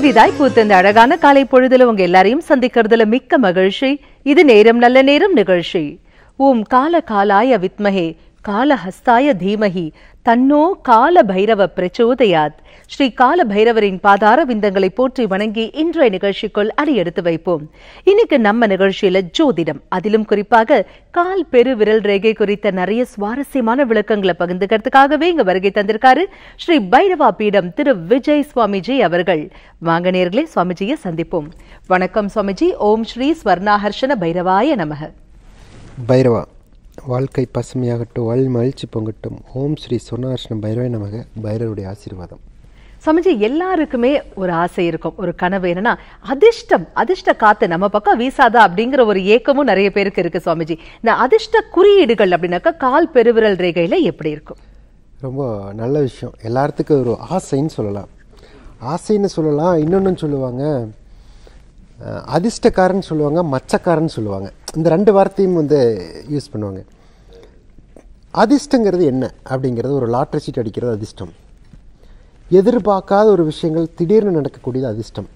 புதிதாய் பூத்த இந்த அழகான காலை பொழுதுல உங்க எல்லாரையும் சந்திக்கிறதுல மிக்க மகிழ்ச்சி இது நேரம் நல்ல நேரம் நிகழ்ச்சி ஓம் கால காலாய வித்மஹே காலஹஸ்தாய தீமஹி தன்னோ கால பைரவ பிரச்சோதயாத் ஸ்ரீ கால பைரவரின் பாதார விந்தங்களை போற்றி வணங்கி இன்றைய நிகழ்ச்சிக்குள் அடியெடுத்து வைப்போம் இன்னைக்கு நம்ம நிகழ்ச்சியில ஜோதிடம் அதிலும் குறிப்பாக கால் பெரு விரல் ரேகை குறித்த நிறைய சுவாரஸ்யமான விளக்கங்களை பகிர்ந்துக்கிறதுக்காகவே இங்க வருகை தந்திருக்காரு ஸ்ரீ பைரவா பீடம் திரு விஜய் சுவாமிஜி அவர்கள் வாங்க நேர்களே சுவாமிஜியை சந்திப்போம் வணக்கம் சுவாமிஜி ஓம் ஸ்ரீ ஸ்வர்ணாஹர்ஷன பைரவாய நமக பைரவா வாழ்க்கை பசுமையாகட்டும் வாழ் மகிழ்ச்சி பொங்கட்டும் ஓம் ஸ்ரீ சொர்ணார்ஷ்ணம் பைரவே நமக பைரவருடைய ஆசீர்வாதம் சுவாமிஜி எல்லாருக்குமே ஒரு ஆசை இருக்கும் ஒரு கனவு என்னன்னா அதிர்ஷ்டம் அதிர்ஷ்ட காத்து நம்ம பக்கம் வீசாதா அப்படிங்கிற ஒரு ஏக்கமும் நிறைய பேருக்கு இருக்கு சுவாமிஜி இந்த அதிர்ஷ்ட குறியீடுகள் அப்படின்னாக்கா கால் பெருவிரல் ரேகையில எப்படி இருக்கும் ரொம்ப நல்ல விஷயம் எல்லாத்துக்கும் ஒரு ஆசைன்னு சொல்லலாம் ஆசைன்னு சொல்லலாம் இன்னொன்று சொல்லுவாங்க அஹ், அதிர்ஷ்டக்காரன்னு சொல்லுவாங்க மச்சக்காரன்னு சொல்லுவாங்க இந்த ரெண்டு வார்த்தையும் வந்து யூஸ் பண்ணுவாங்க அதிர்ஷ்டங்கிறது என்ன அப்படிங்கிறது ஒரு லாட்டரி சீட் அடிக்கிறது அதிர்ஷ்டம் எதிர்பார்க்காத ஒரு விஷயங்கள் திடீர்னு நடக்கக்கூடியது அதிர்ஷ்டம்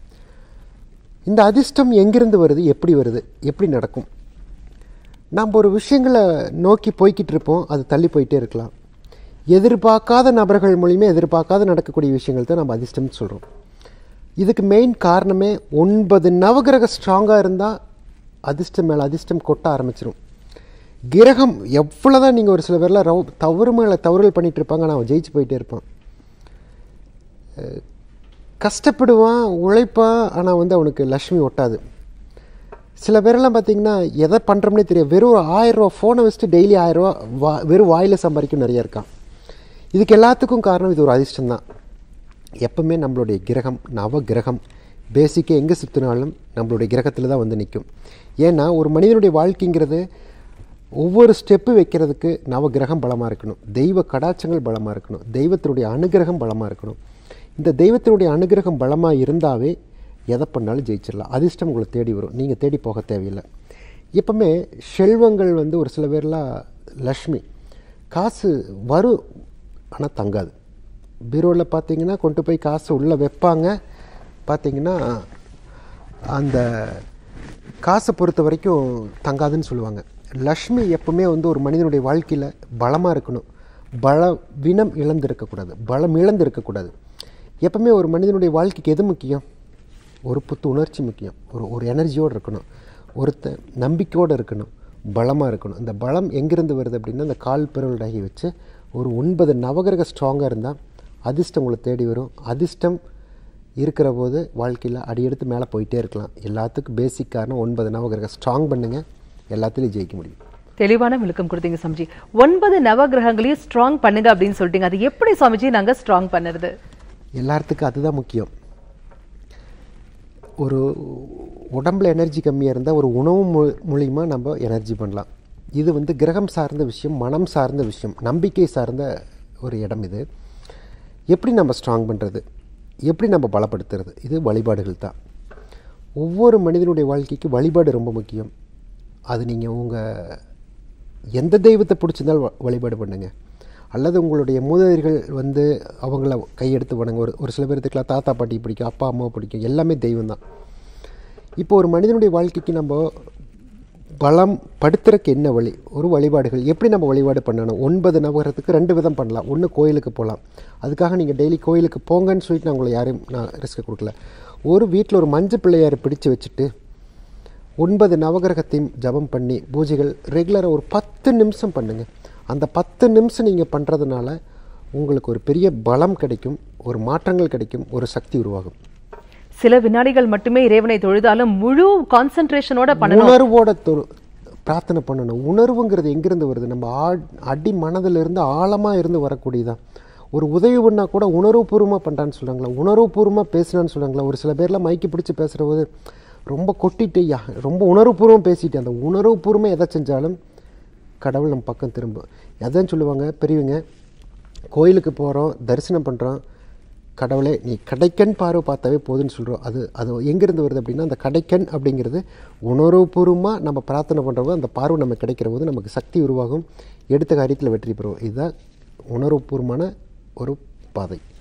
இந்த அதிர்ஷ்டம் எங்கிருந்து வருது எப்படி வருது எப்படி நடக்கும் நம்ம ஒரு விஷயங்களை நோக்கி போய்கிட்டு இருப்போம் அது தள்ளி போயிட்டே இருக்கலாம் எதிர்பார்க்காத நபர்கள் மூலியமே எதிர்பார்க்காத நடக்கக்கூடிய விஷயங்கள் தான் நம்ம அதிர்ஷ்டம்னு சொல்கிறோம் இதுக்கு மெயின் காரணமே ஒன்பது நவகிரக ஸ்ட்ராங்காக இருந்தால் அதிர்ஷ்டம் மேலே அதிர்ஷ்டம் கொட்ட ஆரம்பிச்சிடும் கிரகம் எவ்வளோ தான் நீங்கள் ஒரு சில பேர்லாம் ரவ் தவறு மேலே தவறுகள் பண்ணிகிட்டு இருப்பாங்க ஆனால் அவன் ஜெயிச்சு போயிட்டே இருப்பான் அஹ் கஷ்டப்படுவான் உழைப்பான் ஆனால் வந்து அவனுக்கு லக்ஷ்மி ஒட்டாது சில பேரெல்லாம் பார்த்தீங்கன்னா எதை பண்ணுறோம்னே தெரியும் வெறும் ஆயிரம் ரூபா ஃபோனை வச்சுட்டு டெய்லி ஆயிரம் ரூபா வா வெறும் வாயில் சம்பாதிக்கும் நிறைய இருக்கான் இதுக்கு எல்லாத்துக்கும் காரணம் இது ஒரு அதிர்ஷ்டம் தான் எப்பவுமே நம்மளுடைய கிரகம் நவ கிரகம் பேசிக்காக எங்கே சுற்றினாலும் நம்மளுடைய கிரகத்தில் தான் வந்து நிற்கும் ஏன்னா ஒரு மனிதனுடைய வாழ்க்கைங்கிறது ஒவ்வொரு ஸ்டெப்பு வைக்கிறதுக்கு நவ கிரகம் பலமாக இருக்கணும் தெய்வ கடாட்சங்கள் பலமாக இருக்கணும் தெய்வத்தினுடைய அனுகிரகம் பலமாக இருக்கணும் இந்த தெய்வத்தினுடைய அனுகிரகம் பலமாக இருந்தாவே எதை பண்ணாலும் ஜெயிச்சிடலாம் அதிர்ஷ்டம் உங்களை தேடி வரும் நீங்கள் தேடி போக தேவையில்லை எப்பவுமே செல்வங்கள் வந்து ஒரு சில பேர்லாம் லக்ஷ்மி காசு வரும் ஆனால் தங்காது பீரோவில் பார்த்தீங்கன்னா கொண்டு போய் காசு உள்ளே வைப்பாங்க பார்த்தீங்கன்னா அந்த காசை பொறுத்த வரைக்கும் தங்காதுன்னு சொல்லுவாங்க லக்ஷ்மி எப்பவுமே வந்து ஒரு மனிதனுடைய வாழ்க்கையில் பலமாக இருக்கணும் பலவீனம் இழந்து இருக்கக்கூடாது பலம் இழந்து இருக்கக்கூடாது எப்பவுமே ஒரு மனிதனுடைய வாழ்க்கைக்கு எது முக்கியம் ஒரு புத்து உணர்ச்சி முக்கியம் ஒரு ஒரு எனர்ஜியோடு இருக்கணும் ஒருத்த நம்பிக்கையோடு இருக்கணும் பலமாக இருக்கணும் இந்த பலம் எங்கிருந்து வருது அப்படின்னா இந்த கால் பெருள் ரகி வச்சு ஒரு ஒன்பது நவகிரக ஸ்ட்ராங்காக இருந்தால் அதிர்ஷ்டம் உங்களை தேடி வரும் அதிர்ஷ்டம் இருக்கிற போது வாழ்க்கையில் அடியெடுத்து மேலே போயிட்டே இருக்கலாம் எல்லாத்துக்கும் பேசிக் காரணம் ஒன்பது நவகிரக ஸ்ட்ராங் பண்ணுங்க எல்லாத்துலேயும் ஜெயிக்க முடியும் தெளிவான விளக்கம் கொடுத்தீங்க சுவாமிஜி ஒன்பது நவகிரகங்களையும் ஸ்ட்ராங் பண்ணுங்க அப்படின்னு சொல்லிட்டீங்க அது எப்படி சுவாமிஜி நாங்க ஸ்ட்ராங் பண்ணுறது எல்லாத்துக்கும் அதுதான் முக்கியம் ஒரு உடம்புல எனர்ஜி கம்மியாக இருந்தால் ஒரு உணவு மூ மூலிமா நம்ம எனர்ஜி பண்ணலாம் இது வந்து கிரகம் சார்ந்த விஷயம் மனம் சார்ந்த விஷயம் நம்பிக்கை சார்ந்த ஒரு இடம் இது எப்படி நம்ம ஸ்ட்ராங் பண்ணுறது எப்படி நம்ம பலப்படுத்துறது இது வழிபாடுகள் தான் ஒவ்வொரு மனிதனுடைய வாழ்க்கைக்கு வழிபாடு ரொம்ப முக்கியம் அது நீங்கள் உங்கள் எந்த தெய்வத்தை பிடிச்சிருந்தாலும் வ- வழிபாடு பண்ணுங்க அல்லது உங்களுடைய மூதாதையர்கள் வந்து அவங்கள கையெடுத்து வணங்க ஒரு ஒரு சில பேர்த்துக்குலாம் தாத்தா பாட்டி பிடிக்கும் அப்பா அம்மாவை பிடிக்கும் எல்லாமே தெய்வம் தான் இப்போ ஒரு மனிதனுடைய வாழ்க்கைக்கு நம்ம பலம் படுத்துறதுக்கு என்ன வழி ஒரு வழிபாடுகள் எப்படி நம்ம வழிபாடு பண்ணணும் ஒன்பது நவகரத்துக்கு ரெண்டு விதம் பண்ணலாம் ஒன்று கோயிலுக்கு போகலாம் அதுக்காக நீங்கள் டெய்லி கோயிலுக்கு போங்கன்னு சொல்லிட்டு நான் உங்களை யாரையும் நான் ரிஸ்க் கொடுக்கல ஒரு வீட்டில் ஒரு மஞ்சள் பிள்ளையாரை பிடிச்சு வச்சுட்டு ஒன்பது நவகிரகத்தையும் ஜபம் பண்ணி பூஜைகள் ரெகுலராக ஒரு பத்து நிமிஷம் பண்ணுங்கள் அந்த பத்து நிமிஷம் நீங்கள் பண்ணுறதுனால உங்களுக்கு ஒரு பெரிய பலம் கிடைக்கும் ஒரு மாற்றங்கள் கிடைக்கும் ஒரு சக்தி உருவாகும் சில வினாடிகள் மட்டுமே இறைவனை தொழுதாலும் முழு கான்சென்ட்ரேஷனோட பண்ணணும் உணர்வோட தொ- பிரார்த்தனை பண்ணணும் உணர்வுங்கிறது எங்கிருந்து வருது நம்ம ஆ- அடி மனதில் இருந்து ஆழமாக இருந்து வரக்கூடியதான் ஒரு உதவி பண்ணா கூட உணர்வுபூர்வமாக பண்ணுறான்னு சொல்கிறாங்களா உணர்வுபூர்வமாக பேசுனான்னு சொல்கிறாங்களா ஒரு சில பேர்லாம் மைக்கு பிடிச்சி பேசுகிற போது ரொம்ப கொட்டிட்டு யா ரொம்ப உணர்வுபூர்வம் பேசிட்டு அந்த உணர்வுபூர்வமாக எதை செஞ்சாலும் கடவுள் நம்ம பக்கம் திரும்பும் எதைன்னு சொல்லுவாங்க பெரியவங்க கோயிலுக்கு போகிறோம் தரிசனம் பண்ணுறோம் கடவுளே நீ கடைக்கண் பார்வை பார்த்தாவே போதுன்னு சொல்கிறோம் அது அது எங்கேருந்து வருது அப்படின்னா அந்த கடைக்கண் அப்படிங்கிறது உணர்வுபூர்வமாக நம்ம பிரார்த்தனை பண்ணுறபோது அந்த பார்வை நமக்கு கிடைக்கிற போது நமக்கு சக்தி உருவாகும் எடுத்த காரியத்தில் வெற்றி பெறுவோம் இதுதான் உணர்வுபூர்வமான ஒரு பாதை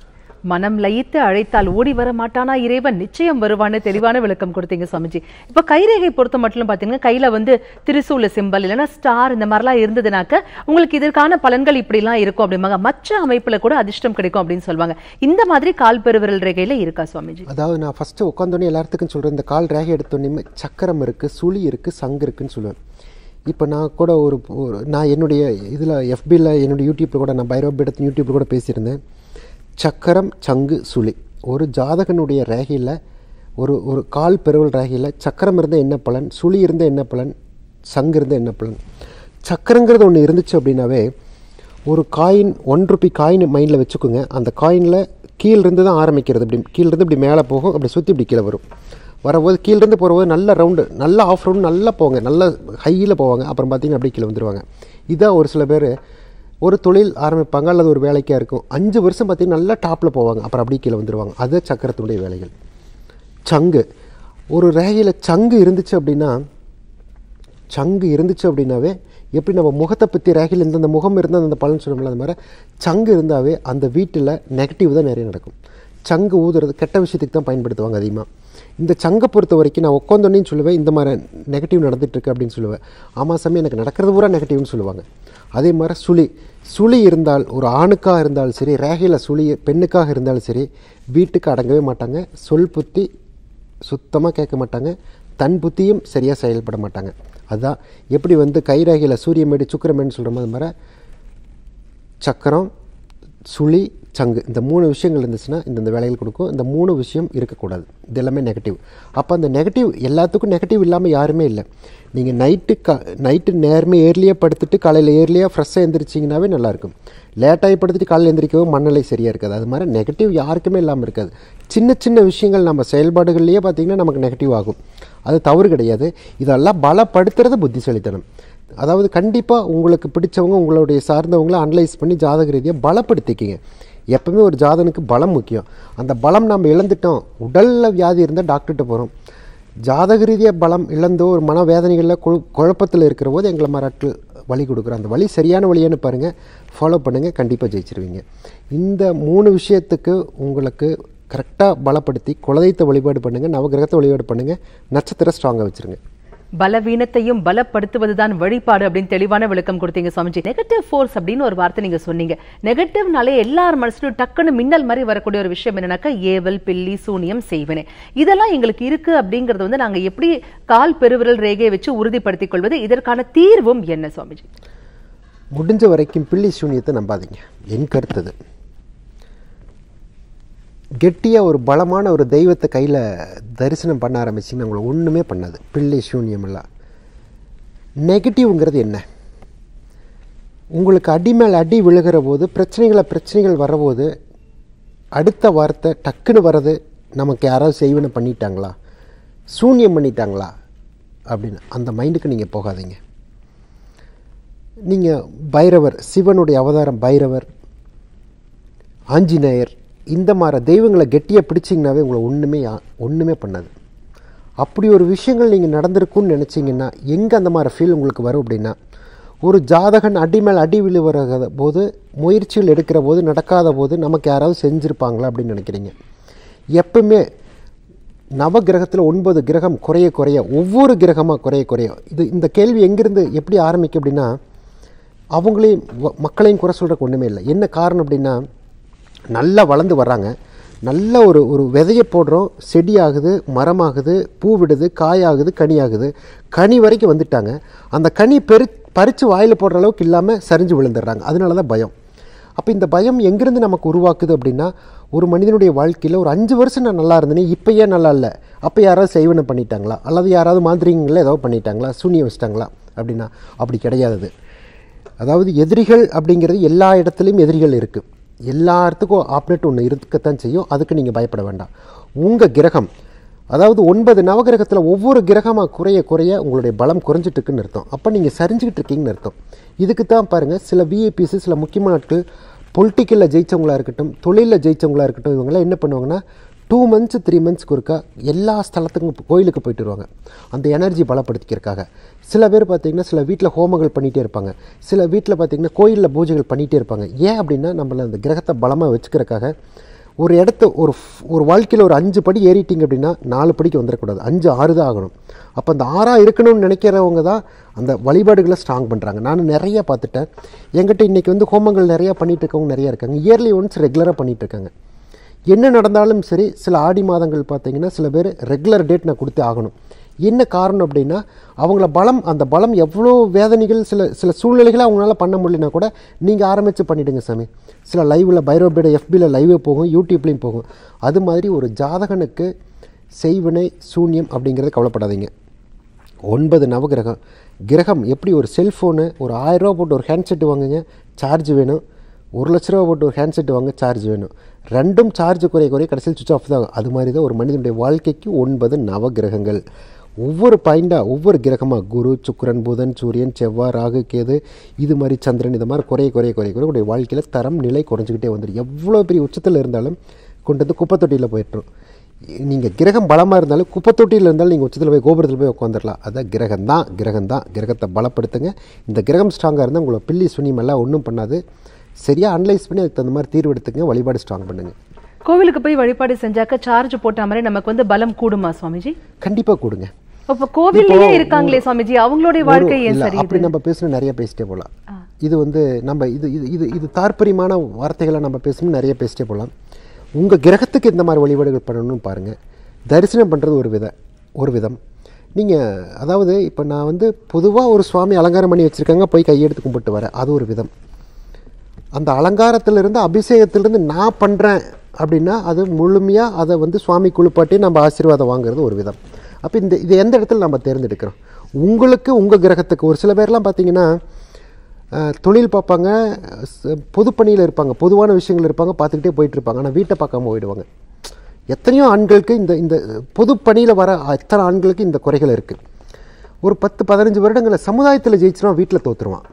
மனம் லயித்து அழைத்தால் ஓடி வர மாட்டானா இறைவன் நிச்சயம் வருவான்னு தெளிவான விளக்கம் கொடுத்தீங்க சுவாமிஜி இப்ப கைரேகை பொறுத்த மட்டும் பாத்தீங்கன்னா கையில வந்து திரிசூல சிம்பல் இல்லைன்னா ஸ்டார் இந்த மாதிரிலாம் இருந்ததுனாக்க உங்களுக்கு இதற்கான பலன்கள் இப்படி எல்லாம் இருக்கும் அப்படிம்பாங்க மற்ற அமைப்புல கூட அதிர்ஷ்டம் கிடைக்கும் அப்படின்னு சொல்லுவாங்க இந்த மாதிரி கால் பெருவிரல் ரேகையில இருக்கா சுவாமிஜி அதாவது நான் ஃபஸ்ட்டு உட்காந்தோடனே எல்லாத்துக்கும் சொல்கிறேன் இந்த கால் ரேகை எடுத்தோடனே சக்கரம் இருக்குது சுழி இருக்குது சங்கு இருக்குன்னு சொல்லுவேன் இப்போ நான் கூட ஒரு ஒரு நான் என்னுடைய இதில் எஃபியில் என்னுடைய யூடியூப்பில் கூட நான் பைரவ பீடத்தின் யூடியூப்பில் கூட பேசியிருந்தேன் சக்கரம் சங்கு சுழி ஒரு ஜாதகனுடைய ரேகையில் ஒரு ஒரு கால் பெருவல் ரேகையில் சக்கரம் இருந்தால் என்ன பலன் சுழி இருந்தால் என்ன பலன் சங்கு இருந்தால் என்ன பலன் சக்கரங்கிறது ஒன்று இருந்துச்சு அப்படின்னாவே ஒரு காயின் ஒன் ருபி காயின் மைண்டில் வச்சுக்கோங்க அந்த காயினில் கீழிருந்து தான் ஆரம்பிக்கிறது இப்படி கீழிருந்து இப்படி மேலே போகும் அப்படி சுற்றி இப்படி கீழே வரும் வரும்போது கீழிருந்து போகும்போது நல்ல ரவுண்டு நல்ல ஆஃப் ரவுண்டு நல்லா போவாங்க நல்ல ஹையில் போவாங்க அப்புறம் பார்த்தீங்கன்னா அப்படியே கீழே வந்துடுவாங்க இதான் ஒரு சில பேர் ஒரு தொழில் ஆரம்பிப்பாங்க அல்லது ஒரு வேலைக்காக இருக்கும் அஞ்சு வருஷம் பார்த்தீங்கன்னா நல்லா டாப்பில் போவாங்க அப்புறம் அப்படியே கீழே வந்துடுவாங்க அது சக்கரத்தினுடைய வேலைகள் சங்கு ஒரு ரேகையில் சங்கு இருந்துச்சு அப்படின்னா சங்கு இருந்துச்சு அப்படின்னாவே எப்படி நம்ம முகத்தை பற்றி ரேகையில் இந்தந்த முகம் இருந்தால் அந்த பலன் சொல்லணும்ல அது மாதிரி சங்கு இருந்தாவே அந்த வீட்டில் நெகட்டிவ் தான் நிறைய நடக்கும் சங்கு ஊதுறது கெட்ட விஷயத்துக்கு தான் பயன்படுத்துவாங்க அதிகமாக இந்த சங்கை பொறுத்த வரைக்கும் நான் உட்காந்தோன்னே சொல்லுவேன் இந்த மாதிரி நெகட்டிவ் நடந்துட்டுருக்கு அப்படின்னு சொல்லுவேன் ஆமாம் சாமி எனக்கு நடக்கிறது பூரா நெகட்டிவ்னு சொல்லுவாங்க அதே மாதிரி சுழி சுழி இருந்தால் ஒரு ஆணுக்காக இருந்தாலும் சரி ரேகையில் சுழி பெண்ணுக்காக இருந்தாலும் சரி வீட்டுக்கு அடங்கவே மாட்டாங்க சொல் புத்தி சுத்தமாக கேட்க மாட்டாங்க தன் புத்தியும் சரியாக செயல்பட மாட்டாங்க அதுதான் எப்படி வந்து கைரேகையில் சூரியமேடு சுக்கிரமேடு சொல்கிற மாதிரி மாதிரி சக்கரம் சுழி சங்கு இந்த மூணு விஷயங்கள் இருந்துச்சுன்னா இந்தந்த வேலைகள் கொடுக்கும் இந்த மூணு விஷயம் இருக்கக்கூடாது இது எல்லாமே நெகட்டிவ் அப்போ அந்த நெகட்டிவ் எல்லாத்துக்கும் நெகட்டிவ் இல்லாமல் யாருமே இல்லை நீங்கள் நைட்டு க நைட்டு நேரமே ஏர்லியாக படுத்துட்டு காலையில் ஏர்லியாக ஃப்ரெஷ்ஷாக எந்திரிச்சிங்கனாவே நல்லாயிருக்கும் லேட்டாகி படுத்துட்டு காலையில் எந்திரிக்கவும் மண்ணலை சரியாக இருக்காது அது மாதிரி நெகட்டிவ் யாருக்குமே இல்லாமல் இருக்காது சின்ன சின்ன விஷயங்கள் நம்ம செயல்பாடுகள்லேயே பார்த்திங்கன்னா நமக்கு நெகட்டிவ் ஆகும் அது தவறு கிடையாது இதெல்லாம் பலப்படுத்துறது புத்திசாலித்தனம் அதாவது கண்டிப்பாக உங்களுக்கு பிடிச்சவங்க உங்களுடைய சார்ந்தவங்கள அனலைஸ் பண்ணி ஜாதக ரீதியாக பலப்படுத்திக்கிங்க எப்பவுமே ஒரு ஜாதனுக்கு பலம் முக்கியம் அந்த பலம் நம்ம இழந்துட்டோம் உடலில் வியாதி இருந்தால் டாக்டர்கிட்ட போகிறோம் ஜாதக ரீதியாக பலம் இழந்தோ ஒரு மனவேதனைகளில் கு குழப்பத்தில் இருக்கிற போது எங்களை மாறாட்டு வழி கொடுக்குறோம் அந்த வழி சரியான வழியான்னு பாருங்கள் ஃபாலோ பண்ணுங்கள் கண்டிப்பாக ஜெயிச்சிருவீங்க இந்த மூணு விஷயத்துக்கு உங்களுக்கு கரெக்டாக பலப்படுத்தி குலதெய்த்த வழிபாடு பண்ணுங்கள் நவகிரகத்தை வழிபாடு பண்ணுங்கள் நட்சத்திரம் ஸ்ட்ராங்காக வச்சுருங்க பலவீனத்தையும் பலப்படுத்துவதுதான் வழிபாடு அப்படின்னு தெளிவான விளக்கம் கொடுத்தீங்க சுவாமிஜி நெகட்டிவ் ஃபோர்ஸ் அப்படின்னு ஒரு வார்த்தை நீங்க சொன்னீங்க நெகட்டிவ்னாலே எல்லார் மனசுலயும் டக்குன்னு மின்னல் மாதிரி வரக்கூடிய ஒரு விஷயம் என்னன்னாக்கா ஏவல் பில்லி சூனியம் செய்வனே இதெல்லாம் எங்களுக்கு இருக்கு அப்படிங்கறது வந்து நாங்க எப்படி கால் பெருவிரல் ரேகையை வச்சு உறுதிப்படுத்திக் கொள்வது இதற்கான தீர்வும் என்ன சுவாமிஜி முடிஞ்ச வரைக்கும் பில்லி சூனியத்தை நம்பாதீங்க என் கருத்து அது கெட்டியாக ஒரு பலமான ஒரு தெய்வத்தை கையில் தரிசனம் பண்ண ஆரம்பிச்சிங்கன்னா உங்களை ஒன்றுமே பண்ணாது பிள்ளை சூன்யமெல்லாம் நெகட்டிவ்ங்கிறது என்ன உங்களுக்கு அடி மேல் அடி விழுகிற போது பிரச்சனைகளை பிரச்சனைகள் வரபோது அடுத்த வார்த்தை டக்குன்னு வர்றது நமக்கு யாராவது செய்வனை பண்ணிட்டாங்களா சூன்யம் பண்ணிட்டாங்களா அப்படின்னு அந்த மைண்டுக்கு நீங்கள் போகாதீங்க நீங்கள் பைரவர் சிவனுடைய அவதாரம் பைரவர் ஆஞ்சநேயர் இந்த மாதிரி தெய்வங்களை கெட்டியாக பிடிச்சிங்கனாவே உங்களை ஒன்றுமே ஒன்றுமே பண்ணாது அப்படி ஒரு விஷயங்கள் நீங்கள் நடந்திருக்குன்னு நினச்சிங்கன்னா எங்கே அந்த மாதிரி ஃபீல் உங்களுக்கு வரும் அப்படின்னா ஒரு ஜாதகன் அடி மேல் அடி விழுவுற போது முயற்சிகள் எடுக்கிற போது நடக்காத போது நமக்கு யாராவது செஞ்சுருப்பாங்களா அப்படின்னு நினைக்கிறீங்க எப்பவுமே நவ கிரகத்தில் ஒன்பது கிரகம் குறைய குறைய ஒவ்வொரு கிரகமாக குறைய குறைய இது இந்த கேள்வி எங்கேருந்து எப்படி ஆரம்பிக்கும் அப்படின்னா அவங்களையும் வ- மக்களையும் குறை சொல்கிறக்கு ஒன்றுமே இல்லை என்ன காரணம் அப்படின்னா நல்லா வளர்ந்து வர்றாங்க நல்ல ஒரு ஒரு விதையை போடுறோம் செடியாகுது மரமாகுது பூ விடுது காயாகுது கனியாகுது கனி வரைக்கும் வந்துட்டாங்க அந்த கனி பெரு பறித்து வாயில் போடுற அளவுக்கு இல்லாமல் சரிஞ்சு விழுந்துடுறாங்க அதனால தான் பயம் அப்போ இந்த பயம் எங்கேருந்து நமக்கு உருவாக்குது அப்படின்னா ஒரு மனிதனுடைய வாழ்க்கையில் ஒரு அஞ்சு வருஷம் நான் நல்லா இருந்தேனே இப்போ ஏன் நல்லா இல்லை அப்போ யாராவது செய்வனை பண்ணிட்டாங்களா அல்லது யாராவது மாந்திரிகங்கள ஏதோ பண்ணிட்டாங்களா சூனியம் வச்சிட்டாங்களா அப்படின்னா அப்படி கிடையாது அது. அதாவது எதிரிகள் அப்படிங்கிறது எல்லா இடத்துலையும் எதிரிகள் இருக்குது எல்லாத்துக்கும் ஆப்ரேட் ஒன்று இருக்கத்தான் செய்யும் அதுக்கு நீங்கள் பயப்பட வேண்டாம் உங்கள் கிரகம் அதாவது ஒன்பது நவகிரகத்தில் ஒவ்வொரு கிரகமாக குறைய குறைய உங்களுடைய பலம் குறைஞ்சிட்டு இருக்குன்னு அர்த்தம் அப்போ நீங்கள் சரிஞ்சுக்கிட்டு இருக்கீங்கன்னு அர்த்தம் இதுக்கு தான் பாருங்கள் சில விஐபிஸ் சில முக்கியமான ஆட்கள் பொலிட்டிக்கலில் ஜெயிச்சவங்களா இருக்கட்டும் தொழிலில் ஜெயிச்சவங்களா இருக்கட்டும் இவங்கெல்லாம் என்ன பண்ணுவாங்கன்னா டூ மந்த்ஸ் த்ரீ மந்த்ஸ்க்கு ஒருக்கா எல்லா ஸ்தலத்துக்கும் கோயிலுக்கு போயிட்டு வருவாங்க அந்த எனர்ஜி பலப்படுத்திக்கிறதுக்காக சில பேர் பார்த்தீங்கன்னா சில வீட்டில் ஹோமங்கள் பண்ணிகிட்டே இருப்பாங்க சில வீட்டில் பார்த்தீங்கன்னா கோயிலில் பூஜைகள் பண்ணிகிட்டே இருப்பாங்க ஏன் அப்படின்னா நம்மள அந்த கிரகத்தை பலமாக வச்சுக்கிறதுக்காக ஒரு இடத்த ஒரு f- ஒரு வாழ்க்கையில் ஒரு அஞ்சு படி ஏறிட்டீங்க அப்படின்னா நாலு படிக்கு வந்துடக்கூடாது அஞ்சு ஆறு தான் ஆகணும் அப்போ அந்த ஆறாக இருக்கணும்னு நினைக்கிறவங்க தான் அந்த வழிபாடுகளை ஸ்ட்ராங் பண்ணுறாங்க நான் நிறைய பார்த்துட்டேன் என்கிட்ட இன்றைக்கி வந்து ஹோமங்கள் நிறையா பண்ணிட்டு இருக்கவங்க நிறையா இருக்காங்க இயர்லி ஒன்ஸ் ரெகுலராக பண்ணிட்டு இருக்காங்க என்ன நடந்தாலும் சரி சில ஆடி மாதங்கள் பார்த்தீங்கன்னா சில பேர் ரெகுலர் டேட் நான் கொடுத்தே ஆகணும் என்ன காரணம் அப்படின்னா அவங்கள பலம் அந்த பலம் எவ்வளோ வேதனைகள் சில சில சூழ்நிலைகளை அவங்களால பண்ண முடியலனா கூட நீங்கள் ஆரம்பித்து பண்ணிவிடுங்க சாமி சில லைவில் பைரோபேட எஃபியில் லைவே போகும் யூடியூப்லேயும் போகும் அது மாதிரி ஒரு ஜாதகனுக்கு செய்வினை சூன்யம் அப்படிங்கிறத கவலைப்படாதீங்க ஒன்பது நவகிரகம் கிரகம் எப்படி ஒரு செல்ஃபோனு ஒரு ஆயிரரூவா போட்டு ஒரு ஹேண்ட்செட் வாங்குங்க சார்ஜ் வேணும் ஒரு லட்ச ரூபா போட்டு ஒரு ஹேண்ட்செட் வாங்க சார்ஜ் வேணும் ரெண்டும் சார்ஜ் குறைய குறைய கடைசியில் சுவிச் ஆஃப் தான் ஆகும். அது மாதிரி தான் ஒரு மனிதனுடைய வாழ்க்கைக்கு ஒன்பது நவகிரகங்கள் ஒவ்வொரு பாயிண்டாக ஒவ்வொரு கிரகமாக குரு சுக்கிரன் புதன் சூரியன் செவ்வாய் ராகு கேது இது மாதிரி சந்திரன் இது மாதிரி குறைய குறைய குறைய குறைய உடைய வாழ்க்கையில் தரம் நிலை குறைஞ்சிக்கிட்டே வந்துடும் எவ்வளோ பெரிய உச்சத்தில் இருந்தாலும் கொண்டு வந்து குப்பை தொட்டியில் போயிட்டுரும் நீங்கள் கிரகம் பலமாக இருந்தாலும் குப்பை தொட்டியில் இருந்தாலும் நீங்கள் உச்சத்தில் போய் கோபுரத்தில் போய் உட்காந்துடலாம் அதான் கிரகம் தான் கிரகம் தான் கிரகத்தை பலப்படுத்துங்க இந்த கிரகம் ஸ்ட்ராங்காக இருந்தால் உங்களை பில்லி சுனியம் எல்லாம் ஒன்றும் பண்ணாது சரியாக அனலைஸ் பண்ணி அதுக்கு தகுந்த மாதிரி தீர்வு எடுத்துங்க வழிபாடு ஸ்ட்ராங் பண்ணுங்க கோவிலுக்கு போய் வழிபாடு செஞ்சாக்க சார்ஜ் போட்ட மாதிரி நமக்கு வந்து பலம் கூடுமா சுவாமிஜி கண்டிப்பாக கொடுங்க அப்ப கோவில்லயே இருக்காங்களே சுவாமிஜி அவங்களுடைய வாழ்க்கை ஒரு- ஏன் இல்ல, சரி அப்படி நம்ம பேசணும் நிறைய பேசிட்டே போகலாம் இது வந்து நம்ம இது இது இது இது தாற்பரியமான வார்த்தைகளை நம்ம பேசணும் நிறைய பேசிட்டே போகலாம் உங்கள் கிரகத்துக்கு இந்த மாதிரி வழிபாடுகள் பண்ணணும்னு பாருங்கள் தரிசனம் பண்ணுறது ஒரு வித ஒரு விதம் நீங்கள் அதாவது இப்போ நான் வந்து பொதுவாக ஒரு சுவாமி அலங்காரம் பண்ணி வச்சுருக்காங்க போய் கையெடுத்து கும்பிட்டு வரேன் அது ஒரு விதம் அந்த அலங்காரத்திலிருந்து அபிஷேகத்திலிருந்து நான் பண்ணுறேன் அப்படின்னா அது முழுமையாக அதை வந்து சுவாமி குளிப்பாட்டி நம்ம ஆசீர்வாதம் வாங்குறது ஒரு விதம் அப்போ இந்த இது எந்த இடத்துல நம்ம தேர்ந்தெடுக்கிறோம் உங்களுக்கு உங்கள் கிரகத்துக்கு ஒரு சில பேர்லாம் பார்த்தீங்கன்னா அஹ், தொழில் பார்ப்பாங்க ச- பொதுப்பணியில் இருப்பாங்க பொதுவான விஷயங்கள் இருப்பாங்க பார்த்துக்கிட்டே போயிட்டு இருப்பாங்க ஆனால் வீட்டை பார்க்காம போயிடுவாங்க எத்தனையோ ஆண்களுக்கு இந்த இந்த பொதுப்பணியில் வர எத்தனை ஆண்களுக்கு இந்த குறைகள் இருக்குது ஒரு பத்து பதினஞ்சு வருடங்களில் சமுதாயத்தில் ஜெயிச்சிருவான் வீட்டில் தோற்றுருவான்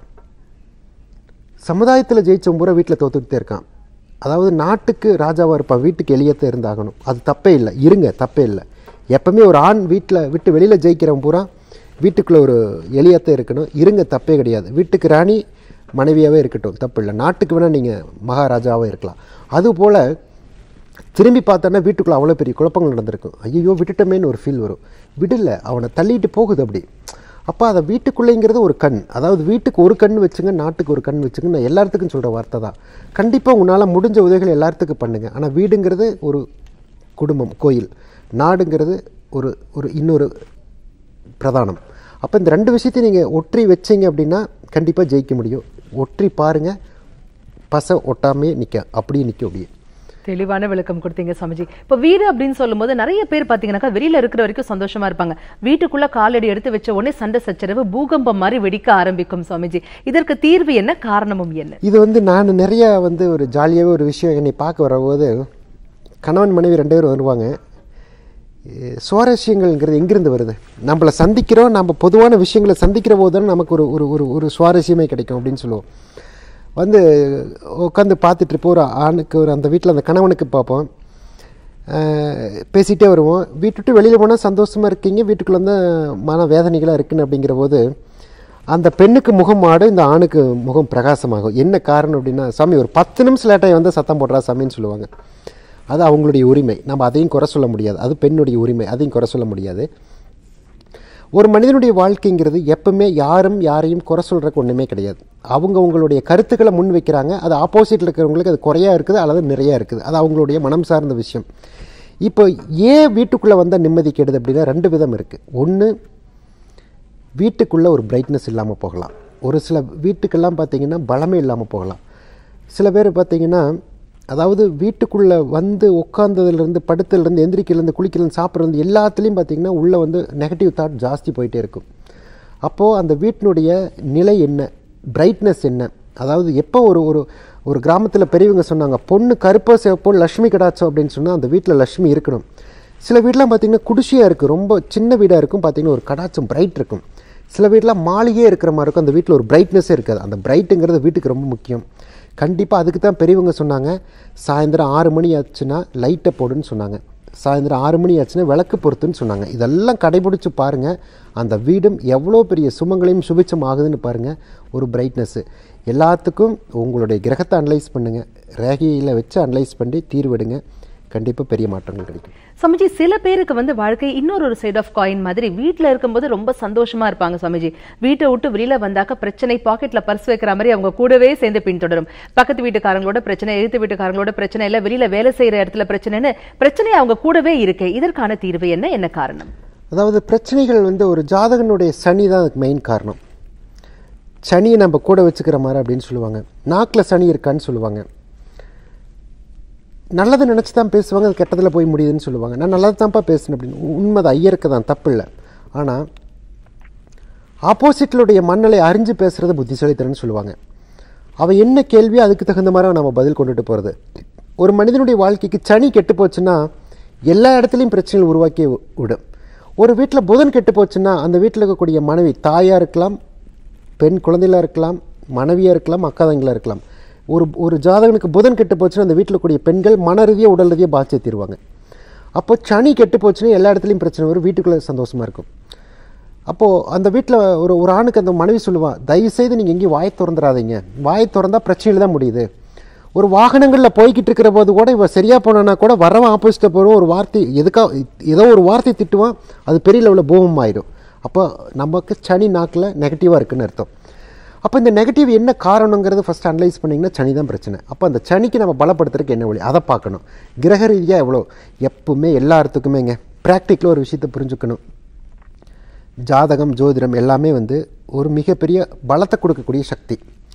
சமுதாயத்தில் ஜெயிச்ச முறை வீட்டில் தோத்துக்கிட்டே இருக்கான் அதாவது நாட்டுக்கு ராஜாவாக இருப்பான் வீட்டுக்கு எளியத்தை இருந்தாகணும் அது தப்பே இல்லை இருங்க தப்பே இல்லை எப்பவுமே ஒரு ஆண் வீட்டில் விட்டு வெளியில் ஜெயிக்கிறவன் பூரா வீட்டுக்குள்ளே ஒரு எளியத்தை இருக்கணும் இருங்க தப்பே கிடையாது வீட்டுக்கு ராணி மனைவியாகவே இருக்கட்டும் தப்பு இல்லை நாட்டுக்கு வேணால் நீங்கள் மகாராஜாவாக இருக்கலாம் அதுபோல் திரும்பி பார்த்தோன்னா வீட்டுக்குள்ளே அவ்வளோ பெரிய குழப்பங்கள் நடந்திருக்கும் ஐயோ விட்டுட்டமேன்னு ஒரு ஃபீல் வரும் விடல அவனை தள்ளிட்டு போகுது அப்படி அப்போ அதை வீட்டுக்குள்ளேங்கிறது ஒரு கண் அதாவது வீட்டுக்கு ஒரு கண் வச்சுங்க நாட்டுக்கு ஒரு கண் வச்சுங்க நான் எல்லாத்துக்கும் சொல்கிற வார்த்தை தான் கண்டிப்பாக உன்னால் முடிஞ்ச உதவிகள் எல்லாத்துக்கும் பண்ணுங்க ஆனால் வீடுங்கிறது ஒரு குடும்பம் கோயில் நாடுங்கிறது ஒரு ஒரு இன்னொரு பிரதானம் அப்போ இந்த ரெண்டு விஷயத்தையும் நீங்கள் ஒற்றி வச்சீங்க அப்படின்னா கண்டிப்பாக ஜெயிக்க முடியும் ஒற்றி பாருங்கள் பசை ஒட்டாமே நிற்க அப்படியே நிற்கும் அப்படியே தெளிவான விளக்கம் கொடுத்தீங்க சுவாமிஜி இப்ப வீடு அப்படின்னு சொல்லும்போது நிறைய பேர் பாத்தீங்கன்னாக்கா வெளியில இருக்கிற வரைக்கும் சந்தோஷமா இருப்பாங்க வீட்டுக்குள்ள காலடி எடுத்து வச்ச உடனே சண்டை சச்சரவு பூகம்பம் மாதிரி வெடிக்க ஆரம்பிக்கும் சுவாமிஜி இதற்கு தீர்வு என்ன காரணமும் என்ன இது வந்து நான் நிறைய வந்து ஒரு ஜாலியாகவே ஒரு விஷயம் என்னை பார்க்க வரும்போது கணவன் மனைவி ரெண்டு பேரும் வருவாங்க எ, சுவாரஸ்யங்கள்ங்கிறது எங்கிருந்து வருது நம்மளை சந்திக்கிறோம் நம்ம பொதுவான விஷயங்களை சந்திக்கிற போது தானே நமக்கு ஒரு ஒரு ஒரு ஒரு சுவாரஸ்யமே கிடைக்கும் அப்படின்னு சொல்லுவோம் வந்து உட்காந்து பார்த்துட்டு இருப்போம் ஒரு ஆணுக்கு ஒரு அந்த வீட்டில் அந்த கணவனுக்கு பார்ப்போம் அஹ், பேசிகிட்டே வருவோம் வீட்டுட்டு வெளியில் போனால் சந்தோஷமாக இருக்கீங்க வீட்டுக்குள்ளே வந்து மன வேதனைகளாக இருக்குன்னு அப்படிங்கிற போது அந்த பெண்ணுக்கு முகம் ஆடு இந்த ஆணுக்கு முகம் பிரகாசமாகும் என்ன காரணம் அப்படின்னா சாமி ஒரு பத்து நிமிஷம் லேட்டாக வந்து சத்தம் போடுறா சாமின்னு சொல்லுவாங்க அது அவங்களுடைய உரிமை நம்ம அதையும் குறை சொல்ல முடியாது அது பெண்ணுடைய உரிமை அதையும் குறை சொல்ல முடியாது ஒரு மனிதனுடைய வாழ்க்கைங்கிறது எப்பவுமே யாரும் யாரையும் குறை சொல்கிறக்கு ஒன்றுமே கிடையாது அவங்க அவங்களுடைய கருத்துக்களை முன் வைக்கிறாங்க அது ஆப்போசிட்டில் இருக்கிறவங்களுக்கு அது குறையா இருக்குது அல்லது நிறையா இருக்குது அது அவங்களுடைய மனம் சார்ந்த விஷயம் இப்போ ஏன் வீட்டுக்குள்ளே வந்தால் நிம்மதி கெடுது அப்படின்னா ரெண்டு விதம் இருக்குது ஒன்று வீட்டுக்குள்ளே ஒரு பிரைட்னஸ் இல்லாமல் போகலாம் ஒரு சில வீட்டுக்கெல்லாம் பார்த்தீங்கன்னா பலமே இல்லாமல் போகலாம் சில பேர் பார்த்தீங்கன்னா அதாவது வீட்டுக்குள்ளே வந்து உட்காந்ததுலேருந்து படுத்ததுலேருந்து எந்திரிக்கிறதுலேருந்து குளிக்கிறதுலேருந்து சாப்பிட்றது எல்லாத்துலேயும் பார்த்தீங்கன்னா உள்ளே வந்து நெகட்டிவ் தாட் ஜாஸ்தி போயிட்டே இருக்கும் அப்போது அந்த வீட்டினுடைய நிலை என்ன பிரைட்னஸ் என்ன அதாவது எப்போ ஒரு ஒரு ஒரு கிராமத்தில் பெரியவங்க சொன்னாங்க பொண்ணு கருப்போ சிவப்போ லக்ஷ்மி கடாச்சோ அப்படின்னு சொன்னால் அந்த வீட்டில் லக்ஷ்மி இருக்கணும் சில வீடெலாம் பார்த்தீங்கன்னா குடிசையாக இருக்குது ரொம்ப சின்ன வீடாக இருக்கும் பார்த்தீங்கன்னா ஒரு கடாச்சம் பிரைட் இருக்கும் சில வீட்டில் மாளிகையே இருக்கிற மாதிரி இருக்கும் அந்த வீட்டில் ஒரு பிரைட்னஸே இருக்காது அந்த பிரைட்டுங்கிறது வீட்டுக்கு ரொம்ப முக்கியம் கண்டிப்பாக அதுக்கு தான் பெரியவங்க சொன்னாங்க சாயந்தரம் ஆறு மணி ஆச்சுன்னா லைட்டை போடுன்னு சொன்னாங்க சாயந்தரம் ஆறு மணி ஆச்சுன்னா விளக்கு பொருத்துன்னு சொன்னாங்க இதெல்லாம் கடைபிடிச்சு பாருங்கள் அந்த வீடும் எவ்வளோ பெரிய சுமங்களையும் சுபிச்சம் ஆகுதுன்னு பாருங்கள் ஒரு பிரைட்னஸ்ஸு எல்லாத்துக்கும் உங்களுடைய கிரகத்தை அனலைஸ் பண்ணுங்கள் ரேகையில் வச்சு அனலைஸ் பண்ணி தீர்வெடுங்க கண்டிப்பாக பெரிய மாற்றங்கள் கிடைக்கும் சமஜி சில பேருக்கு வந்து வாழ்க்கை இன்னொரு ஒரு சைடு ஆஃப் காயின் மாதிரி வீட்ல இருக்கும்போது ரொம்ப சந்தோஷமா இருப்பாங்க சமஜி வீட்டை விட்டு வெளியில வந்தாக்க பிரச்சனை பாக்கெட்ல பர்ஸ் வைக்கிற மாதிரி அவங்க கூடவே சேர்ந்து பின்தொடரும் பக்கத்து வீட்டுக்காரங்களோட பிரச்சனை எழுத்து வீட்டுக்காரங்களோட பிரச்சனை இல்ல வெளியில வேலை செய்யற இடத்துல பிரச்சனைன்னு பிரச்சனை அவங்க கூடவே இருக்கு இதற்கான தீர்வு என்ன என்ன காரணம் அதாவது பிரச்சனைகள் வந்து ஒரு ஜாதகனுடைய சனி தான் அதுக்கு மெயின் காரணம் சனியை நம்ம கூட வச்சுக்கிற மாதிரி அப்படின்னு சொல்லுவாங்க நாக்கில் சனி இருக்கான்னு சொல்லுவாங்க நல்லதை நினச்சி தான் பேசுவாங்க அது கெட்டதில் போய் முடியுதுன்னு சொல்லுவாங்க நான் நல்லது தான்ப்பா பேசுனேன் அப்படின்னு உண்மைதான் ஐயருக்கு தான் தப்பு இல்லை ஆனால் ஆப்போசிட்லுடைய மண்ணலை அறிஞ்சு பேசுகிறது புத்திசாலித்தனம்னு சொல்லுவாங்க அவன் என்ன கேள்வியோ அதுக்கு தகுந்த மாதிரி நம்ம பதில் கொண்டுட்டு போகிறது ஒரு மனிதனுடைய வாழ்க்கைக்கு சனி கெட்டு போச்சுன்னா எல்லா இடத்துலையும் பிரச்சனைகள் உருவாக்கி வி- விடும் ஒரு வீட்டில் புதன் கெட்டு போச்சுன்னா அந்த வீட்டில் இருக்கக்கூடிய மனைவி தாயாக இருக்கலாம் பெண் குழந்தைகளாக இருக்கலாம் மனைவியாக இருக்கலாம் அக்கா தங்களாக இருக்கலாம் ஒரு ஒரு ஜாதகனுக்கு புதன் கெட்டு போச்சுன்னா அந்த வீட்டில் கூடிய பெண்கள் மன ரீதியாக உடல் ரீதியாக பாதிச்சு தீருவாங்க அப்போ சனி கெட்டு போச்சுன்னா எல்லா இடத்துலையும் பிரச்சனை வரும் வீட்டுக்குள்ளே சந்தோஷமாக இருக்கும் அப்போது அந்த வீட்டில் ஒரு ஒரு ஆணுக்கு அந்த மனைவி சொல்லுவான் தயவு செய்து நீங்கள் எங்கேயும் வாயை திறந்துடாதீங்க வாயை திறந்தா பிரச்சனையில் தான் முடியுது ஒரு வாகனங்களில் போய்கிட்டு இருக்கிற போது கூட இவன் சரியாக போனான்னா கூட வரவன் ஆப்போசிட்டில் போகிறோம் ஒரு வார்த்தை எதுக்கா ஏதோ ஒரு வார்த்தை திட்டுவான் அது பெரிய லெவலில் பூமம் ஆயிடும் அப்போ நமக்கு சனி நாக்கில் நெகட்டிவாக இருக்குன்னு அர்த்தம் அப்போ இந்த நெகட்டிவ் என்ன காரணங்கிறது ஃபஸ்ட் அனலைஸ் பண்ணிங்கன்னா சனி தான் பிரச்சனை அப்போ அந்த சனிக்கு நம்ம பலப்படுத்துறதுக்கு என்ன வழி அதை பார்க்கணும் கிரக ரீதியாக எவ்வளோ எப்பவுமே எல்லாத்துக்குமேங்க ப்ராக்டிக்கலாக ஒரு விஷயத்தை புரிஞ்சுக்கணும் ஜாதகம் ஜோதிடம் எல்லாமே வந்து ஒரு மிகப்பெரிய பலத்தை கொடுக்கக்கூடிய சக்தி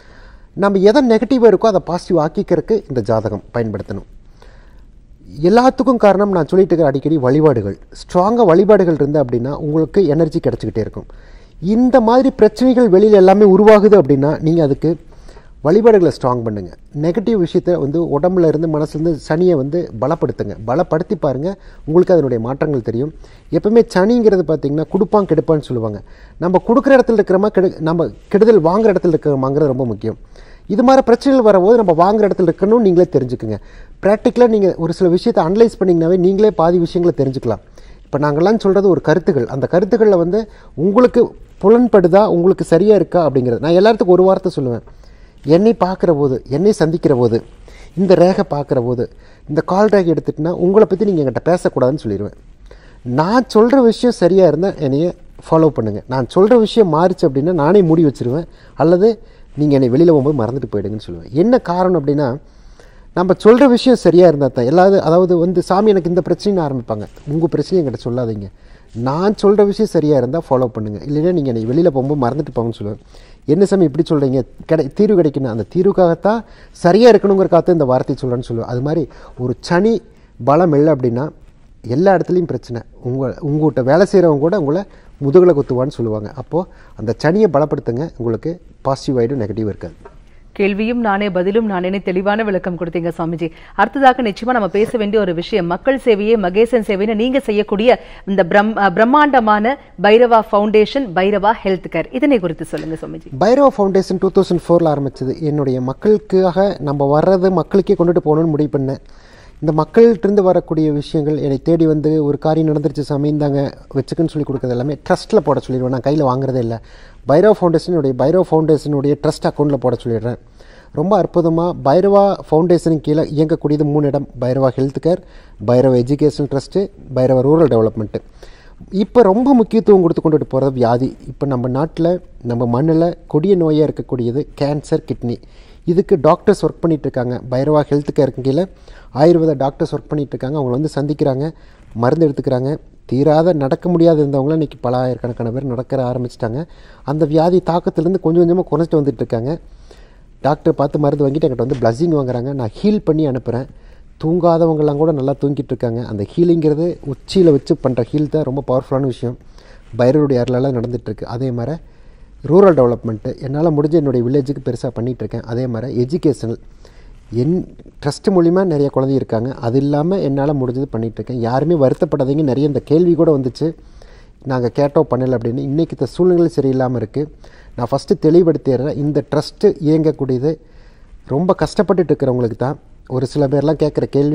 நம்ம எதை நெகட்டிவாக இருக்கோ அதை பாசிட்டிவ் ஆக்கிக்கிறதுக்கு இந்த ஜாதகம் பயன்படுத்தணும் எல்லாத்துக்கும் காரணம் நான் சொல்லிட்டு இருக்கிற அடிக்கடி வழிபாடுகள் ஸ்ட்ராங்காக வழிபாடுகள் இருந்து அப்படின்னா உங்களுக்கு எனர்ஜி கிடச்சிக்கிட்டே இருக்கும் இந்த மாதிரி பிரச்சனைகள் வெளியில் எல்லாமே உருவாகுது அப்படின்னா நீங்கள் அதுக்கு வழிபாடுகளை ஸ்ட்ராங் பண்ணுங்க நெகட்டிவ் விஷயத்தை வந்து உடம்புல இருந்து மனசுலேருந்து சனியை வந்து பலப்படுத்துங்க பலப்படுத்தி பாருங்கள் உங்களுக்கு அதனுடைய மாற்றங்கள் தெரியும் எப்பவுமே சனிங்கிறது பார்த்தீங்கன்னா கொடுப்பான் கெடுப்பான்னு சொல்லுவாங்க நம்ம கொடுக்குற இடத்துல இருக்கிறோமா கெடு நம்ம கெடுதல் வாங்குற இடத்துல இருக்கிறோமாங்கிறது ரொம்ப முக்கியம் இது மாதிரி பிரச்சனைகள் வரும்போது நம்ம வாங்குற இடத்துல இருக்கணும் நீங்களே தெரிஞ்சுக்குங்க ப்ராக்டிக்கலாக நீங்கள் ஒரு சில விஷயத்தை அனலைஸ் பண்ணிங்கனாவே நீங்களே பாதி விஷயங்களை தெரிஞ்சுக்கலாம் இப்போ நாங்கள்லாம் சொல்கிறது ஒரு கருத்துகள் அந்த கருத்துக்களில் வந்து உங்களுக்கு புலன்படுதா உங்களுக்கு சரியாக இருக்கா அப்படிங்கிறது நான் எல்லாத்துக்கும் ஒரு வார்த்தை சொல்லுவேன் என்னை பார்க்குற போது என்னை சந்திக்கிற போது இந்த ரேகை பார்க்குற போது இந்த கால் ரேகை எடுத்துட்டுனா உங்களை பற்றி நீங்கள் என்கிட்ட பேசக்கூடாதுன்னு சொல்லிடுவேன் நான் சொல்கிற விஷயம் சரியாக இருந்தால் என்னைய ஃபாலோ பண்ணுங்கள் நான் சொல்கிற விஷயம் மாறிச்சு அப்படின்னா நானே மூடி வச்சிருவேன் அல்லது நீங்கள் என்னை வெளியில் போகும்போது மறந்துட்டு போயிடுங்கன்னு சொல்லுவேன் என்ன காரணம் அப்படின்னா நம்ம சொல்கிற விஷயம் சரியாக இருந்தால் தான் எல்லாவது அதாவது வந்து சாமி எனக்கு இந்த பிரச்சனைன்னு ஆரம்பிப்பாங்க உங்கள் பிரச்சனையை என்கிட்ட சொல்லாதீங்க நான் சொல்கிற விஷயம் சரியாக இருந்தால் ஃபாலோ பண்ணுங்கள் இல்லைன்னா நீங்கள் என்னை வெளியில் போகும்போது மறந்துட்டு போங்கன்னு சொல்லுவேன் என்ன சாமி இப்படி சொல்கிறீங்க கிடை தீர்வு கிடைக்கணும் அந்த தீர்வுக்காகத்தான் சரியாக இருக்கணுங்கிறக்காகத்தான் இந்த வார்த்தை சொல்கிறேன்னு சொல்லுவேன் அது மாதிரி ஒரு சனி பலம் இல்லை அப்படின்னா எல்லா இடத்துலையும் பிரச்சனை உங்கள் உங்கள்கிட்ட வேலை செய்கிறவங்க கூட உங்களை முதுகலை குத்துவான்னு சொல்லுவாங்க அப்போது அந்த சனியை பலப்படுத்துங்க உங்களுக்கு பாசிட்டிவ் ஆகிடும் நெகட்டிவ் இருக்காது கேள்வியும் நானே பதிலும் நானே தெளிவான விளக்கம் கொடுத்தீங்க சுவாமிஜி அடுத்ததாக நிச்சயமா நம்ம பேச வேண்டிய ஒரு விஷயம் மக்கள் சேவையே மகேசன் சேவைன்னு நீங்க செய்யக்கூடிய இந்த பிரம் அஹ், பிரம்மாண்டமான Bhairava foundation Bhairava health care இதனை குறித்து சொல்லுங்க Swamiji Bhairava foundation two thousand ஃபோரில் ஆரம்பிச்சது என்னுடைய மக்களுக்காக நம்ம வர்றது மக்களுக்கே கொண்டுட்டு போகணும்னு முடிவு பண்ணேன் இந்த மக்கள்கிட்டருந்து வரக்கூடிய விஷயங்கள் என்னை தேடி வந்து ஒரு காரியம் நடந்துருச்சு சாமி இந்தாங்க வச்சுக்குன்னு சொல்லி கொடுக்குறது எல்லாமே ட்ரஸ்ட்டில் போட சொல்லிடுவேன் நான் கையில் வாங்குறதே இல்லை பைரவ ஃபவுண்டேஷனுடைய பைரவ ஃபவுண்டேஷனுடைய ட்ரஸ்ட் அக்கௌண்ட்டில் போட சொல்லிடுறேன் ரொம்ப அற்புதமாக பைரவா ஃபவுண்டேஷனுக்கு கீழே இயங்கக்கூடியது மூணு இடம் Bhairava health care Bhairava educational trust Bhairava rural development இப்போ ரொம்ப முக்கியத்துவம் கொடுத்து கொண்டுட்டு போகிறது வியாதி இப்போ நம்ம நாட்டில் நம்ம மண்ணில் கொடிய நோயாக இருக்கக்கூடியது கேன்சர் கிட்னி இதுக்கு டாக்டர்ஸ் ஒர்க் பண்ணிட்டு இருக்காங்க பைரவா ஹெல்த் கேருக்கு கீழே ஆயுர்வேத டாக்டர்ஸ் ஒர்க் பண்ணிட்டு இருக்காங்க அவங்கள வந்து சந்திக்கிறாங்க மருந்து எடுத்துக்கிறாங்க தீராத நடக்க முடியாத இருந்தவங்களும் இன்றைக்கி பல ஆயிரக்கணக்கான பேர் நடக்கிற ஆரம்பிச்சிட்டாங்க அந்த வியாதி தாக்கத்துலேருந்து கொஞ்சம் கொஞ்சமாக குறைச்சிட்டு வந்துட்டு இருக்காங்க டாக்டர் பார்த்து மருந்து வாங்கிட்டு என்கிட்ட வந்து பிளஸிங் வாங்குறாங்க நான் ஹீல் பண்ணி அனுப்புகிறேன் தூங்காதவங்கலாம் கூட நல்லா தூங்கிட்டு இருக்காங்க அந்த ஹீலிங்கிறது உச்சியில் வச்சு பண்ணுற ஹீல் தான் ரொம்ப பவர்ஃபுல்லான விஷயம் பைரவருடைய அருளால் நடந்துகிட்ருக்கு அதே மாதிரி ரூரல் டெவலப்மெண்ட்டு என்னால் முடிஞ்ச என்னுடைய வில்லேஜுக்கு பெருசாக பண்ணிகிட்ருக்கேன் அதே மாதிரி எஜுகேஷனல் என் ட்ரஸ்ட் மூலிமா நிறைய குழந்தை இருக்காங்க அது இல்லாமல் என்னால் முடிஞ்சது பண்ணிகிட்ருக்கேன் யாருமே வருத்தப்படாதீங்க நிறைய இந்த கேள்வி கூட வந்துச்சு நாங்கள் கேட்டோம் பண்ணலை அப்படின்னு இன்றைக்கி இந்த சூழ்நிலை சரியில்லாமல் இருக்குது நான் ஃபஸ்ட்டு தெளிவுபடுத்திடுறேன் இந்த ட்ரஸ்ட்டு இயங்கக்கூடியது ரொம்ப கஷ்டப்பட்டுட்டு இருக்கிறவங்களுக்கு தான் ஒரு சில பேர்லாம் கேட்குற கேள்வி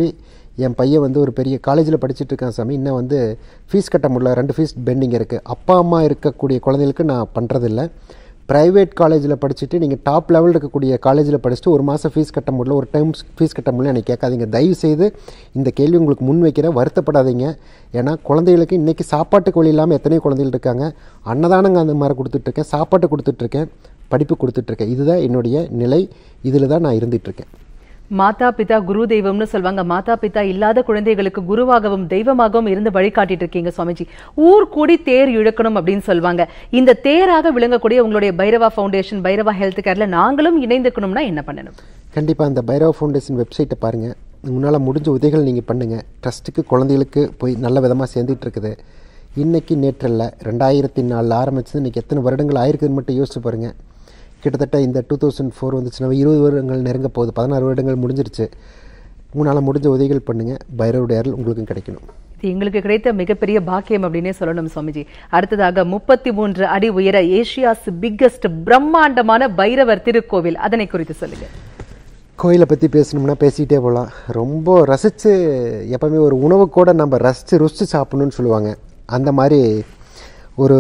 என் பையன் வந்து ஒரு பெரிய காலேஜில் படிச்சுட்டு இருக்கான் சாமி இன்னும் வந்து ஃபீஸ் கட்ட முடியல ரெண்டு ஃபீஸ் பெண்டிங் இருக்குது அப்பா அம்மா இருக்கக்கூடிய குழந்தைகளுக்கு நான் பண்ணுறதில்ல ப்ரைவேட் காலேஜில் படிச்சுட்டு நீங்கள் டாப் லெவல் இருக்கக்கூடிய காலேஜில் படிச்சுட்டு ஒரு மாதம் ஃபீஸ் கட்ட முடியல ஒரு டைம் ஃபீஸ் கட்ட முடியல எனக்கு கேட்காதீங்க தயவு செய்து இந்த கேள்வி உங்களுக்கு முன் வைக்கிறேன் வருத்தப்படாதீங்க ஏன்னா குழந்தைகளுக்கு இன்றைக்கி சாப்பாட்டுக்கு வழி இல்லாமல் எத்தனையோ குழந்தைகள் இருக்காங்க அன்னதானங்க அந்த மாதிரி கொடுத்துட்ருக்கேன் சாப்பாட்டு கொடுத்துட்ருக்கேன் படிப்பு கொடுத்துட்ருக்கேன் இதுதான் என்னுடைய நிலை இதில் தான் நான் இருந்துகிட்ருக்கேன் மாதா பிதா குரு தெய்வம்னு சொல்லுவாங்க மாதா பிதா இல்லாத குழந்தைகளுக்கு குருவாகவும் தெய்வமாகவும் இருந்து வழிகாட்டிட்டு இருக்கீங்க சுவாமிஜி ஊர் கூடி தேர் இழுக்கணும் அப்படின்னு சொல்லுவாங்க இந்த தேராக விளங்கக்கூடிய உங்களுடைய பைரவா ஃபவுண்டேஷன் பைரவா ஹெல்த் கேர்ல நாங்களும் இணைந்துக்கணும்னா என்ன பண்ணணும் கண்டிப்பாக அந்த பைரவ ஃபவுண்டேஷன் வெப்சைட்டை பாருங்கள் உங்களால் முடிஞ்ச உதவிகள் நீங்கள் பண்ணுங்கள் ட்ரஸ்ட்டுக்கு குழந்தைகளுக்கு போய் நல்ல விதமாக சேர்ந்துட்டு இருக்குது இன்றைக்கி நேற்றல்ல ரெண்டாயிரத்தி நாலில் ஆரம்பிச்சது இன்றைக்கி எத்தனை வருடங்கள் ஆயிருக்குதுன்னு மட்டும் யோசிச்சு பாருங்கள் கிட்டத்தட்ட இந்த டூ தௌசண்ட் ஃபோர் வந்துச்சுன்னா இருபது வருடங்கள் நெருங்க போகுது பதினாறு வருடங்கள் முடிஞ்சிருச்சு உங்களால் முடிஞ்ச உதவிகள் பண்ணுங்கள் பைரவருடைய அருள் உங்களுக்கும் கிடைக்கணும் இது எங்களுக்கு கிடைத்த மிகப்பெரிய பாக்கியம் அப்படின்னே சொல்லணும் சுவாமிஜி அடுத்ததாக முப்பத்தி மூன்று அடி உயர ஏசியாஸ் பிக்கஸ்ட் பிரம்மாண்டமான பைரவர் திருக்கோவில் அதனை குறித்து சொல்லுங்க கோயிலை பற்றி பேசணும்னா பேசிக்கிட்டே போகலாம் ரொம்ப ரசித்து எப்போவுமே ஒரு உணவு கூட நம்ம ரசித்து ருசித்து சாப்பிடணும்னு சொல்லுவாங்க அந்த மாதிரி ஒரு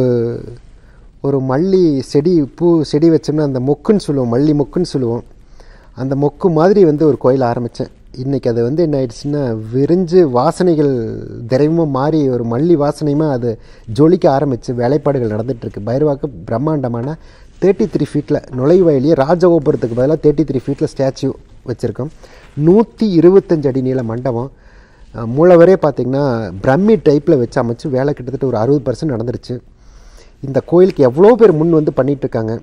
ஒரு மல்லி செடி பூ செடி வச்சோம்னா அந்த மொக்குன்னு சொல்லுவோம் மல்லி மொக்குன்னு சொல்லுவோம் அந்த மொக்கு மாதிரி வந்து ஒரு கோயில் ஆரம்பித்தேன் இன்றைக்கி அது வந்து என்ன ஆயிடுச்சுன்னா விரிஞ்சு வாசனைகள் திரைவமாக மாறி ஒரு மல்லி வாசனையுமா அது ஜொலிக்க ஆரம்பித்து வேலைப்பாடுகள் நடந்துகிட்ருக்கு பைரவாக்கு பிரம்மாண்டமான தேர்ட்டி த்ரீ ஃபீட்டில் நுழைவாயிலேயே ராஜகோபுரத்துக்கு பதிலாக தேர்ட்டி த்ரீ ஃபீட்டில் ஸ்டாச்சு வச்சுருக்கோம் நூற்றி இருபத்தஞ்சு அடி நீள மண்டபம் அஹ், மூலவரே பார்த்திங்கன்னா பிரம்மி டைப்பில் வச்சு அமைச்சு வேலை கிட்டத்தட்ட ஒரு அறுபது பர்சன்ட் நடந்துருச்சு இந்த கோயிலுக்கு எவ்வளோ பேர் முன் வந்து பண்ணிட்டு இருக்காங்க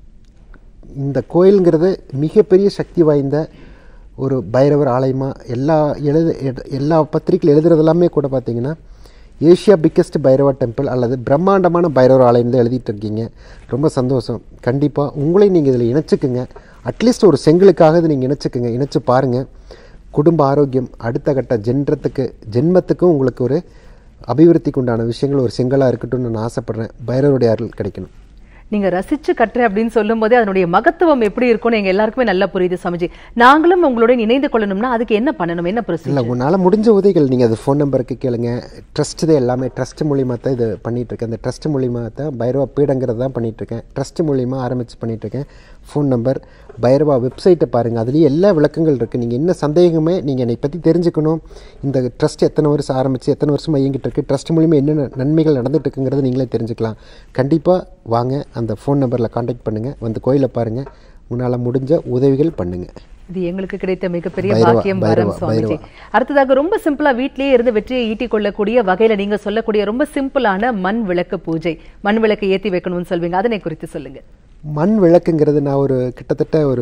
இந்த கோயிலுங்கிறது மிகப்பெரிய சக்தி வாய்ந்த ஒரு பைரவர் ஆலயமாக எல்லா எழுது எட- எல்லா பத்திரிக்கையில் எழுதுறது எல்லாமே கூட பார்த்தீங்கன்னா ஏஷியா பிக்கஸ்ட் பைரவா டெம்பிள் அல்லது பிரம்மாண்டமான பைரவர் ஆலயம் தான் எழுதிட்டு இருக்கீங்க ரொம்ப சந்தோஷம் கண்டிப்பாக உங்களையும் நீங்கள் இதில் இணைச்சிக்குங்க அட்லீஸ்ட் ஒரு செங்கலுக்காக இதை நீங்கள் இணைச்சிக்குங்க இணைச்சு பாருங்கள் குடும்ப ஆரோக்கியம் அடுத்த கட்ட ஜென்றத்துக்கு ஜென்மத்துக்கும் உங்களுக்கு ஒரு அபிவிருத்திக்கு உண்டான விஷயங்கள் ஒரு செங்கலாக இருக்கட்டும்னு நான் ஆசைப்பட்றேன் பைரவருடைய அருள் கிடைக்கணும் நீங்க ரசிச்சு கட்டுற அப்படின்னு சொல்லும் போதே அதனுடைய மகத்துவம் எப்படி இருக்கும்னு எங்க எல்லாருக்குமே நல்லா புரியுது சமஜி நாங்களும் உங்களுடன் இணைந்து கொள்ளணும்னா அதுக்கு என்ன பண்ணணும் என்ன இல்லை ப்ரொசீஜர் உன்னால் முடிஞ்ச உதவிகள் நீங்கள் அது ஃபோன் நம்பருக்கு கேளுங்க ட்ரஸ்ட் இது எல்லாமே ட்ரஸ்ட் மூலியமாக தான் இது பண்ணிகிட்ருக்கேன் இந்த ட்ரஸ்ட் மூலியமாக தான் பைரவா பீடங்கிறது தான் பண்ணிகிட்ருக்கேன் ட்ரஸ்ட் மூலியமாக ஆரம்பித்து பண்ணிகிட்ருக்கேன் ஃபோன் நம்பர் பைரவா வெப்சைட்டை பாருங்கள் அதுலேயே எல்லா விளக்கங்கள் இருக்குது நீங்கள் என்ன சந்தேகமே நீங்கள் என்னை பற்றி தெரிஞ்சுக்கணும் இந்த ட்ரஸ்ட் எத்தனை வருஷம் ஆரம்பித்து எத்தனை வருஷமாக இயங்கிட்டு இருக்கு ட்ரஸ்ட் மூலியமாக என்னென்ன நன்மைகள் நடந்துட்டு இருக்குங்கிறத நீங்களே தெரிஞ்சுக்கலாம் கண்டிப்பாக வாங்க அந்த ஃபோன் நம்பரில் காண்டாக்ட் பண்ணுங்கள் வந்து கோயிலை பாருங்கள் உங்களால் முடிஞ்ச உதவிகள் பண்ணுங்கள் இது எங்களுக்கு கிடைத்த மிகப்பெரிய பைரவா, பாக்கியம் வரம் பைரவா, சுவாமிஜி பைரவா. அடுத்ததாக ரொம்ப சிம்பிளா வீட்லயே இருந்து வெற்றியை ஈட்டிக் கொள்ளக்கூடிய வகையில நீங்க சொல்லக்கூடிய ரொம்ப சிம்பிளான மண் விளக்கு பூஜை மண் விளக்கு ஏத்தி வைக்கணும்னு சொல்வீங்க அதனை குறித்து சொல்லுங்க மண் விளக்குங்கிறது நான் ஒரு கிட்டத்தட்ட ஒரு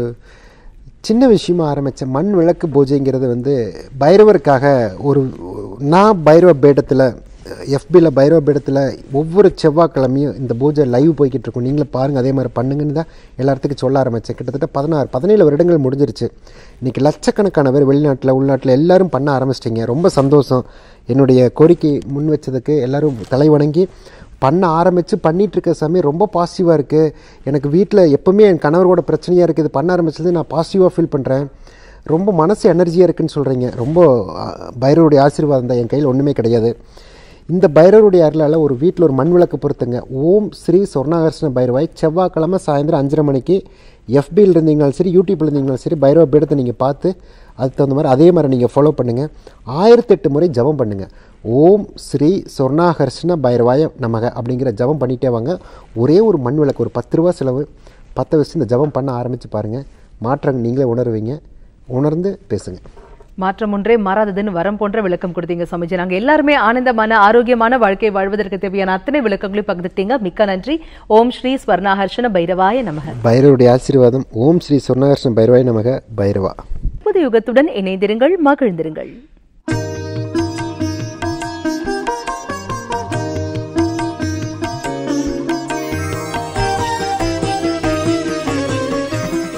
சின்ன விஷயமா ஆரம்பித்தேன் மண் விளக்கு பூஜைங்கிறது வந்து பைரவருக்காக ஒரு நான் பைரவ பீடத்தில் எஃபியில் பைரவ பீடத்தில் ஒவ்வொரு செவ்வாய்க்கிழமையும் இந்த பூஜை லைவ் போய்கிட்டு இருக்கும் நீங்களும் பாருங்கள் அதே மாதிரி பண்ணுங்கன்னு தான் எல்லாத்துக்கும் சொல்ல ஆரம்பித்தேன் கிட்டத்தட்ட பதினாறு பதினேழு வருடங்கள் முடிஞ்சிருச்சு இன்றைக்கி லட்சக்கணக்கான பேர் வெளிநாட்டில் உள்நாட்டில் எல்லாரும் பண்ண ஆரம்பிச்சிட்டிங்க ரொம்ப சந்தோஷம் என்னுடைய கோரிக்கை முன் வச்சதுக்கு எல்லாரும் தலை வணங்கி பண்ண ஆரம்பித்து பண்ணிட்டு இருக்க சமயம் ரொம்ப பாசிட்டிவாக இருக்குது எனக்கு வீட்டில் எப்போவுமே என் கணவரோட பிரச்சனையாக இருக்குது இது பண்ண ஆரம்பிச்சது நான் பாசிட்டிவாக ஃபீல் பண்ணுறேன் ரொம்ப மனசு எனர்ஜியாக இருக்குன்னு சொல்கிறீங்க ரொம்ப அஹ், பைரவருடைய ஆசீர்வாதம் தான் என் கையில் ஒன்றுமே கிடையாது இந்த பைரவருடைய அருளால் ஒரு வீட்டில் ஒரு மண் விளக்கு பொறுத்துங்க ஓம் ஸ்ரீ சொர்ணாகர்ஷ்ண பைரவாய் செவ்வாய்க்கிழமை சாயந்தரம் அஞ்சரை மணிக்கு எஃபியில் இருந்தீங்கனாலும் சரி யூடியூப்பில் இருந்தீங்கனாலும் சரி பைரவ பீடத்தை நீங்கள் பார்த்து அதுக்கு தகுந்த மாதிரி அதே மாதிரி நீங்கள் ஃபாலோ பண்ணுங்கள் ஆயிரத்தெட்டு முறை ஜெபம் பண்ணுங்கள் ஓம் ஸ்ரீ சொர்ணாகர்ஷ்ண பைரவாய நமக அப்படிங்கிற ஜெபம் பண்ணிட்டே வாங்க ஒரே ஒரு மண் விளக்கு ஒரு பத்து ரூபா செலவு பத்தை வச்சு இந்த ஜெபம் பண்ண ஆரம்பித்து பாருங்கள் மாற்றம் நீங்களே உணர்வீங்க உணர்ந்து பேசுங்க மாற்றம் ஒன்றே மாறாததுன்னு வரம் போன்ற விளக்கம் கொடுத்தீங்க சுவாமிஜி நாங்க எல்லாருமே ஆனந்தமான ஆரோக்கியமான வாழ்க்கை வாழ்வதற்கு தேவையான அத்தனை விளக்கங்களையும் பகிர்ந்துட்டீங்க மிக்க நன்றி ஓம் ஸ்ரீ ஸ்வர்ணாஹர்ஷன பைரவாய நமக பைரவருடைய ஆசீர்வாதம் ஓம் ஸ்ரீ சொர்ணாகர்ஷ்ண பைரவாய நமக பைரவா புது யுகத்துடன் இணைந்திருங்கள் மகிழ்ந்திருங்கள்